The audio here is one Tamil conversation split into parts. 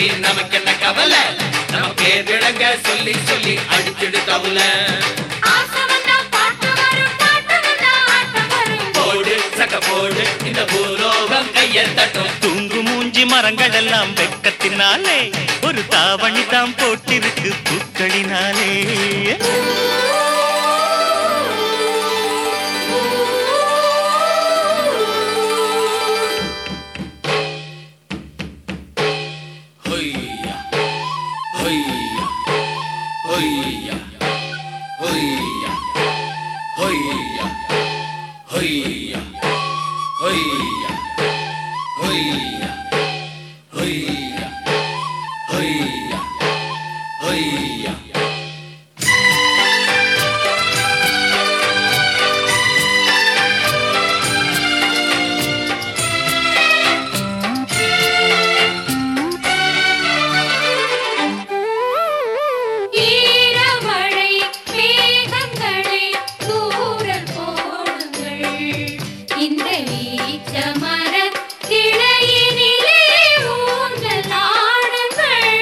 தட்டி நமக்கு என்ன கவலை நம்ம பேர் விளங்க சொல்லி சொல்லி அடிச்சிடு தவுல ஆசை வந்தா பாட்டு வரும் பாட்டு வந்தா ஆட்டம் வரும் போடு சக்க போடு இந்த பூலோகம் கைய தட்டும் தூங்கு மூஞ்சி மரங்கள் எல்லாம் வெக்கத்தினாலே ஒரு தாவணி தாம் போட்டிருக்கு பூக்களினாலே ஹொய்யா ஹொய்யா ஹொய்யா ஹொய்யா ஹொய்யா ஹொய்யா ஹொய்யா ஹொய்யா ஹொய்யா ஹொய்யா ஹொய்யா ஈரமழை மேகங்களை தூரல் போடுங்கள் இந்த ஈச்சமர கிளையினிலே ஊஞ்சல் ஆடுங்கள்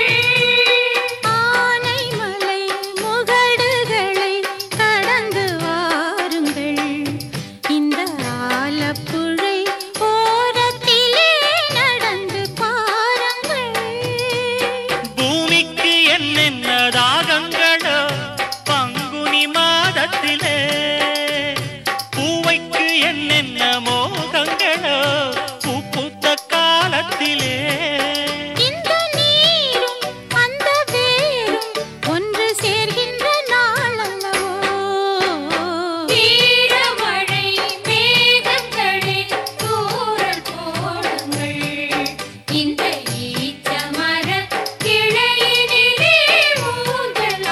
ஆனைமலை முகடுகளை கடந்து வாருங்கள் இந்த ஆலப்புழை ஓரத்திலே நடந்து பாருங்கள் பூமிக்கு என்னென்ன தாகங்களோ பங்குனி மாதத்திலே பூவைக்கு என்னென்ன மோகங்களோ பூ பூத்த காலத்திலே இந்த நீரும் அந்த வேரும் ஒன்று சேர்கின்ற நாளல்லவோ ஈரமழை மேகங்களை தூரல் போடுங்கள் இந்த ஈச்சமர கிளையினிலே ஊஞ்சல்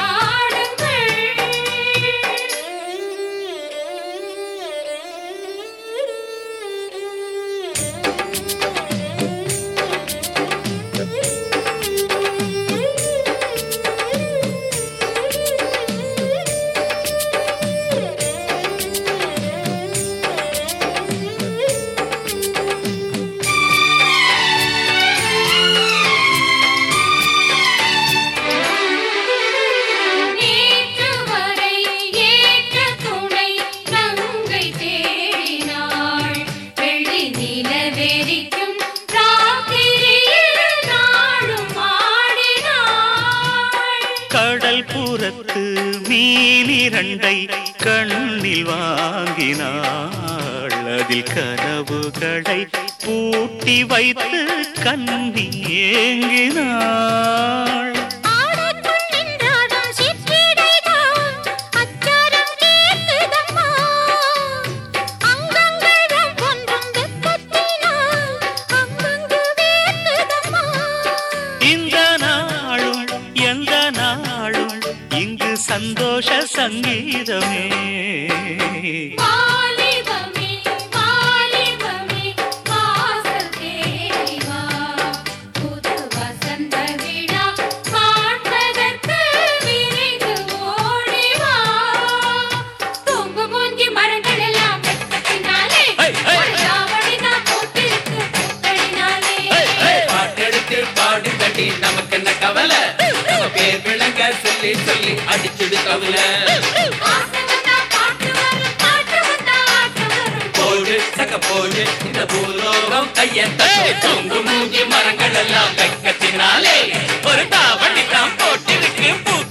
நேற்று வரை ஏற்ற துணை நங்கை தேடினாள் வெள்ளி நிலவெறிக்கும் ராத்திரியில் நாளும் ஆடினாள் கடல் புறத்து மீனிரண்டை கண்ணில் வாங்கினாள் அதில் கனவுகளை பூட்டி வைத்து கண்ணி ஏங்கினாள் ஆடைக்குள் நின்றாடும் சிற்றிடைதான் அச்சாரம் கேட்குதம்மா. அங்கங்கள் ஒவ்வொன்றும் வெப்பத்தினால் அங்கங்கு வேர்க்குதம்மா. இந்த நாளும் எந்த நாளும் இங்கு சந்தோஷ சங்கீதமே வாலிபமே வாலிபமே வாசல் தேடி வா புது வசந்த விழா காண்பதற்கு விரைந்து ஓடி வா தொங்கு மூஞ்சி மரங்கள் எல்லாம் வெட்டத்தினாலே ஹை, ஹை. ஒரு தாவணிதான் போட்டிருக்கு பூக்களினாலே பாட்டெடுத்து பாடு தட்டி நமக்கு என்ன கவலை நம்ம பேர் விளங்க சொல்லி சொல்லி அடிச்சிடு தவுல ஆசை வந்தா பாட்டு வரும் பாட்டு வந்தா ஆட்டம் வரும் போடு சக்க போடு இந்த பூலோகம் கைய தட்டு தொங்கு மூஞ்சி மரங்கள் எல்லாம் வெக்கத்தினாலே ஒரு தாவணி தான் போட்டிருக்கு பூ